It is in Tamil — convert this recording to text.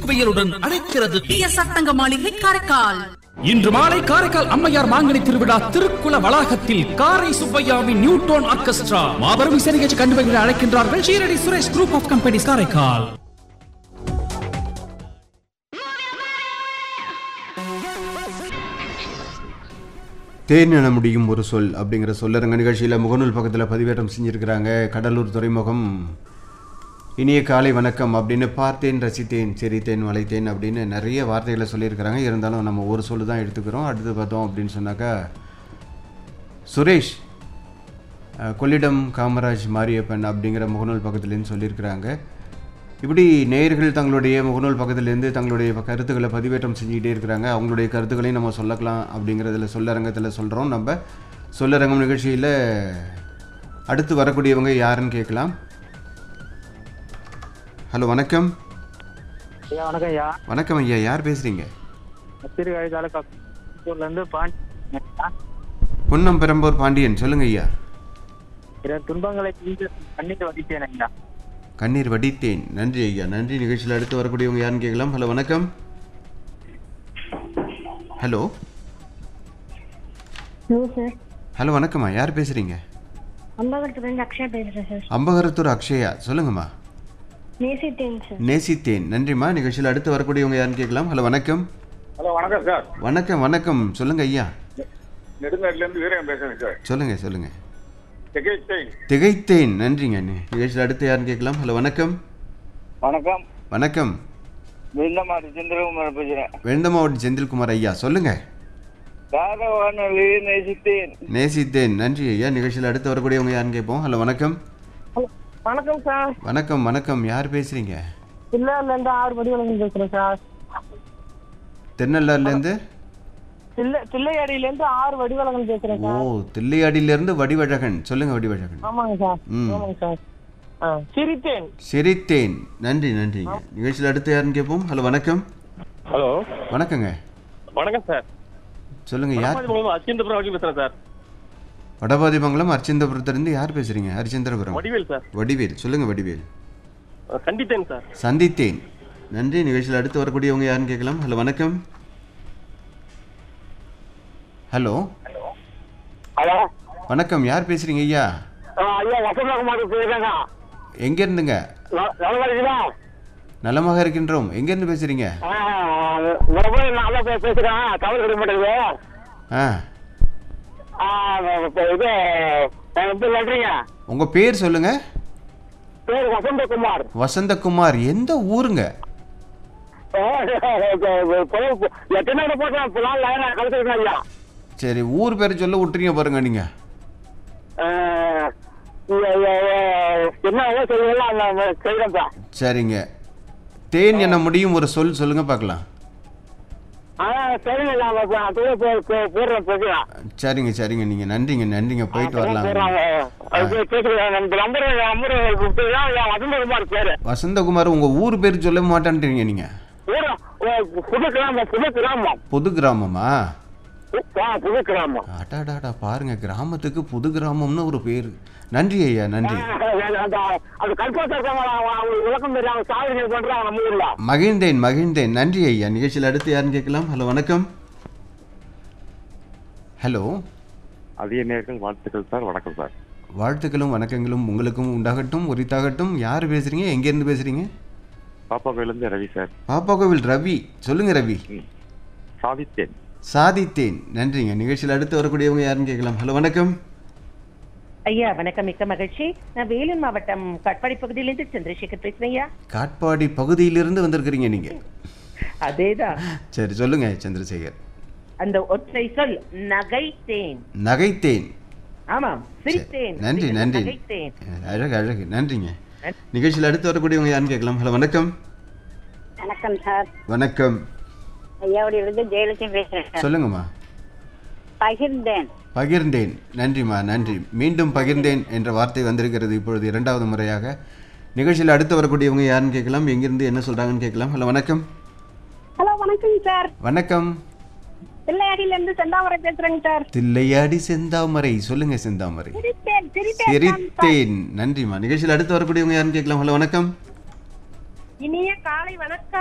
புத்துயிலுடன் அழைக்கிறது சத்தங்க மாளிகை காரைக்கால் இன்று மாலை காரைக்கால் அம்மையார் மாங்கனி திருவிழா திருக்குள வளாகத்தில் காரை சுப்பையாவின் நியூட்டோன் ஆர்கெஸ்ட்ரா மாபெரும் இசை நிகழ்ச்சி கண்டுபிடிக்க அழைக்கின்றார்கள் Shirdi Suresh group of companies Karaikal தேன் என முடியும் ஒரு சொல் அப்படிங்கிற சொல்லரங்க நிகழ்ச்சியில் முகநூல் பக்கத்தில் பதிவேற்றம் செஞ்சுருக்கிறாங்க கடலூர் துறைமுகம் இனிய காலை வணக்கம் அப்படின்னு பார்த்தேன் ரசித்தேன் சிரித்தேன் வளைத்தேன் அப்படின்னு நிறைய வார்த்தைகளை சொல்லியிருக்கிறாங்க இருந்தாலும் நம்ம ஒரு சொல்லு தான் எடுத்துக்கிறோம் அடுத்து பார்த்தோம் அப்படின்னு சொன்னாக்கா சுரேஷ் அஹ், கொள்ளிடம் காமராஜ் மாரியப்பன் அப்படிங்கிற முகநூல் பக்கத்துலேருந்து சொல்லியிருக்கிறாங்க இப்படி நேயர்கள் தங்களுடைய முகநூல் பக்கத்துலேருந்து தங்களுடைய ப- கருத்துக்களை பதிவேற்றம் செஞ்சுக்கிட்டே இருக்கிறாங்க அவங்களுடைய கருத்துக்களையும் நம்ம சொல்லலாம் அப்படிங்கிறதுல சொல்லரங்கத்தில் சொல்கிறோம் நம்ம சொல்லரங்கம் நிகழ்ச்சியில் அடுத்து வரக்கூடியவங்க யாருன்னு கேட்கலாம் ஹலோ வணக்கம் ஐயா வணக்கம் ஐயா வணக்கம் ஐயா யார் பேசுகிறீங்க சீர்காழி தாலுக்கா திருப்பூர்ல இருந்து பாண்டி பொன்னம் பெரம்பூர் பாண்டியன் சொல்லுங்க ஐயா பிற துன்பங்களை தீர்த்து கண்ணீர் வடித்தேன் ஐயா கண்ணீர் வடித்தேன் நன்றி ஐயா நன்றி நிகழ்ச்சியில் அடுத்து வரக்கூடியவங்க யாருன்னு கேட்கலாம் ஹலோ வணக்கம் ஹலோ ஹலோ சார் ஹலோ வணக்கம்மா யார் பேசுகிறீங்க அம்பகத்துலேருந்து அக்ஷயா பேசுகிறேன் சார் அம்பகரத்தூர் அக்ஷயா சொல்லுங்கம்மா நேசித்தேன் சார் நேசித்தேன் நன்றிம்மா நிகழ்ச்சியில் அடுத்து வரக்கூடியவங்க யாருன்னு கேட்கலாம் ஹலோ வணக்கம் ஹலோ வணக்கம் சார் வணக்கம் வணக்கம் சொல்லுங்க ஐயா நெடுங்காட்டிலேருந்து வீரன் பேசுறேன் சார் சொல்லுங்க சொல்லுங்க திகைத்தை திகைத்தேன் நன்றிங்க நி- நிகழ்ச்சியில் அடுத்து யாருன்னு கேட்கலாம் ஹலோ வணக்கம் வணக்கம் வணக்கம் விருந்தமாரி சந்திரகுமார் பேசுறேன் வேந்த மாவட்டம் செந்தில்குமார் ஐயா சொல்லுங்க காரவானொலி நேசித்தேன் நேசித்தேன் நன்றி ஐயா நிகழ்ச்சியில் அடுத்து வரக்கூடியவங்க யாருன்னு கேட்போம் ஹலோ வணக்கம் வணக்கம் சார் வணக்கம் வணக்கம் யார் பேசுறீங்க பிள்ளையார்ல இருந்து ஆறு மணி வரைக்கும் பேசுறேன் சார் திருநள்ளாறுலேருந்து தில்லை தில்லையாடியில இருந்து ஆறு வடிவலகன் பேசுறேன் ஓ சார் தில்லையாடியிலேருந்து வடிவழகன் சொல்லுங்க வடிவழகன் ஆமாங்க சார் ம். ஆமாங்க சார் ஆ, சிரித்தேன் சிரித்தேன் நன்றி நன்றிங்க நிகழ்ச்சியில் அடுத்து யாருன்னு கேட்போம் ஹலோ வணக்கம் ஹலோ வணக்கங்க வணக்கம் சார் சொல்லுங்க யார் அச்சிந்தபுரம் வழி பேசுறேன் சார் வடபாதிமங்கலம் அர்ச்சந்தபுரத்துலேருந்து யார் பேசுறீங்க ஹரிச்சந்திரபுரம் வடிவேல் சார் வடிவேல் சொல்லுங்க வடிவேல் அஹ் கண்டித்தேன் சார் சந்தித்தேன் நன்றி நிகழ்ச்சியில் அடுத்து வரக்கூடியவங்க யாருன்னு கேட்கலாம் ஹலோ வணக்கம் ஹலோ ஹலோ வணக்கம் யார் பேசுறீங்க ஐயா ஐயா வசந்தகுமார் பேசுறேங்க எங்க இருந்துங்க நல்லா நலமாக இருக்கின்றோம் எங்க இருந்து பேசுறீங்க நல்லா பேசுறேன் தவறு கிடைக்க மாட்டேங்குது ஆ ஆ, இது எப்படி நன்றிங்க உங்க பேர் சொல்லுங்க பேர் வசந்தகுமார் வசந்தகுமார் எந்த ஊருங்க எத்தனை போட்டேன் இப்பெல்லாம் லைனா கலந்துருக்கேன் ஐயா சரி ஊர் பேர் சொல்ல விட்டுறீங்க பாருங்க நீங்க அஹ், இ- இ- இ- என்ன ஏதோ சொல்லுங்களா அந்த செய்யறேன் சார் சரிங்க தேன் என முடியும் ஒரு சொல் சொல்லுங்க பார்க்கலாம் ஆ சரிங்க நான் இப்ப அப்படியே போ- போ- போடுறேன் பேசுறேன் சரிங்க சரிங்க நீங்க நன்றிங்க நன்றிங்க போயிட்டு வரலாம் போடுறாங்க அது பேசுறேன் இந்த நம்பர் நம்பர் வசந்தகுமார் பேரு வசந்தகுமார் உங்க ஊர் பேர் சொல்ல மாட்டேன்றீங்க நீங்க ஊர புது கிராமம் புது கிராமம் புது கிராமமா ஆ, புது கிராமம் அடாடாடா பாருங்க கிராமத்துக்கு புது கிராமம்னு ஒரு பேர் நன்றி ஐயா நன்றி அந்த அது கல்பாசம் இருக்காங்க அவங்க விளக்கம் தெரியாம சாதனை பண்றாங்க நம்ம ஊர்ல மகிழ்ந்தேன் மகிழ்ந்தேன் நன்றி ஐயா நிகழ்ச்சியில் அடுத்து யாருன்னு கேட்கலாம் ஹலோ வணக்கம் ஹலோ அதிக நேர்கள் வாழ்த்துக்கள் சார் வணக்கம் சார் வாழ்த்துக்களும் வணக்கங்களும் உங்களுக்கும் உண்டாகட்டும் உரித்தாகட்டும் யார் பேசுறீங்க எங்கேருந்து பேசுறீங்க பாப்பா கோயிலேருந்து ரவி சார் பாப்பா கோவில் ரவி சொல்லுங்க ரவி சாதித்தேன் சாதித்தேன் நன்றிங்க நிகழ்ச்சியில் அடுத்து வரக்கூடியவங்க யாருன்னு கேட்கலாம் ஹலோ வணக்கம் ஐயா வணக்கம் மிக்க மகிழ்ச்சி நான் வேலூர் மாவட்டம் கட்பாடி பகுதியிலிருந்து சந்திரசேகர் பேசுறேன் ஐயா காட்பாடி பகுதியிலிருந்து வந்திருக்கிறீங்க நீங்க அதேதான் சரி சொல்லுங்க சந்திரசேகர் அந்த ஒற்றை சொல் நகைத்தேன் நகைத்தேன் ஆமாம் சிரித்தேன் நன்றி நன்றி நகைத்தேன் அழகு அழகு நன்றிங்க நிகழ்ச்சியில் அடுத்து வரக்கூடியவங்க யாருன்னு கேட்கலாம் ஹலோ வணக்கம் வணக்கம் சார் வணக்கம் ஐயாவுடையிலிருந்து ஜெயலட்சுமி பேசுறேன் சார் சொல்லுங்கம்மா பகிர்ந்தேன் பகிர்ந்தேன் நன்றிம்மா நன்றி மீண்டும் பகிர்ந்தேன் என்ற வார்த்தை வந்திருக்கிறது இப்பொழுது இரண்டாவது முறையாக நிகழ்ச்சியில் அடுத்து வரக்கூடியவங்க யாருன்னு கேட்கலாம் எங்கிருந்து என்ன சொல்றாங்கன்னு கேட்கலாம் ஹலோ வணக்கம் ஹலோ வணக்கம் சார் வணக்கம் பிள்ளையாடியில இருந்து செந்தாமரை பேசுறேங்க சார் தில்லையாடி செந்தாமரை சொல்லுங்க செந்தாமரை சிரித்தேன் சிரித்தேன் சிரித்தேன் நன்றிம்மா நிகழ்ச்சியில் அடுத்து வரக்கூடியவங்க யாருன்னு கேட்கலாம் ஹலோ வணக்கம் இனிய காலை வணக்கம்